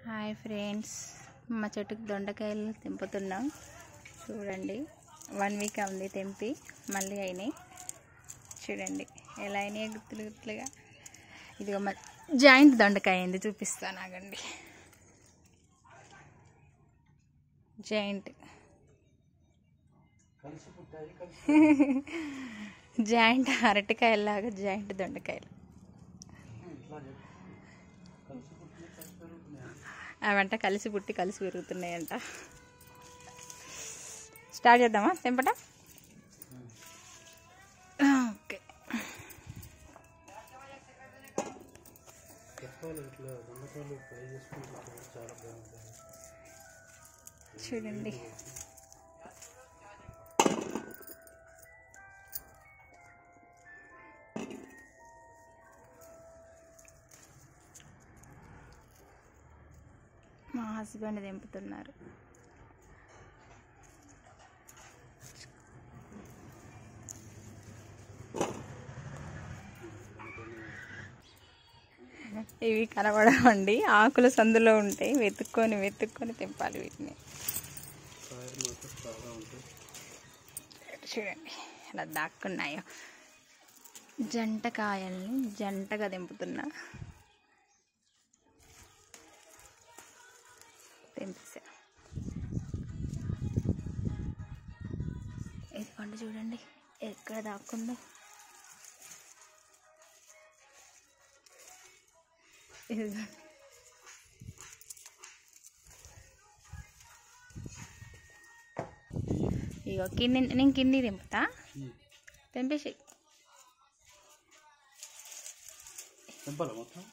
Hi friends మా చెట్టుకు దొండకాయలు తెంపుతున్నాం చూడండి వన్ వీక్ ఉంది తెంపి మళ్ళీ అయినాయి చూడండి ఎలా అయినాయి గుత్తులు గుత్తులుగా ఇదిగో మా జాయింట్ దొండకాయ అయింది చూపిస్తాను ఆగండి జాయింట్ జాయింట్ అరటికాయలాగా జాయింట్ దొండకాయలు అవంట కలిసి పుట్టి కలిసి పెరుగుతున్నాయంట స్టార్ట్ చేద్దామా తెంపటం ఓకే చెప్పాలి ఇట్లా దొండకాయలు ఫ్రై చేసుకుంటే చాలా బాగుంటుంది చూడండి మా హస్బెండ్ తెంపుతున్నారు ఇవి కనబడవండి ఆకులు సందులో ఉంటాయి వెతుక్కొని వెతుక్కొని తెంపాలి వీటిని కాయలు మాత్రం చాలా ఉంటాయి చూడండి ఎలా దాక్కున్నాయో జంట కాయల్ని జంటగా తెంపుతున్నా తెంపేసా ఇది పండు చూడండి ఎక్కడ దాక్కుందో ఇది ఇగో కింది నేను కింది తెంపుతా తెంపేసి తెంపాలా మొత్తం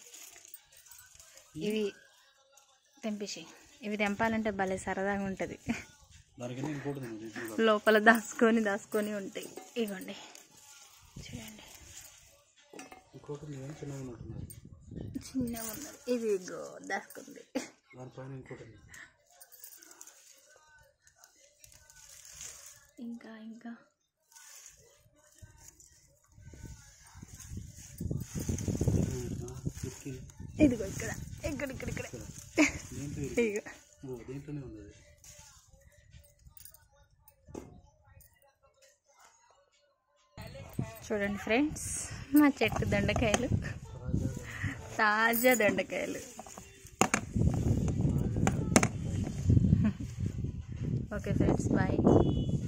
ఇవి తెంపేసి ఇవి తెంపాలంటే భలే సరదాగా ఉంటుంది దానికి ఇంకోటి తిను, ఇది కూడా. లోపల దాచుకొని దాచుకొని ఉంటాయి ఇగోండి చూడండి ఇంకోటి ఉంది కానీ చిన్నగా ఉన్నట్టున్నది చిన్నగా ఉన్నది ఇది ఇగో దాచుకుంది దానిపైన ఇంకోటి ఉంది ఇంకా ఇంకా ఆ, ఇరికి. ఇదిగో ఇక్కడ ఇక్కడ ఇక్కడ ఇక్కడ దేంట్లో ఇరికి? ఇగో ఓ దేంట్లోనే ఉంది అది చూడండి ఫ్రెండ్స్ మా చెట్టు దొండకాయలు తాజా దొండకాయలు ఓకే ఫ్రెండ్స్ బాయ్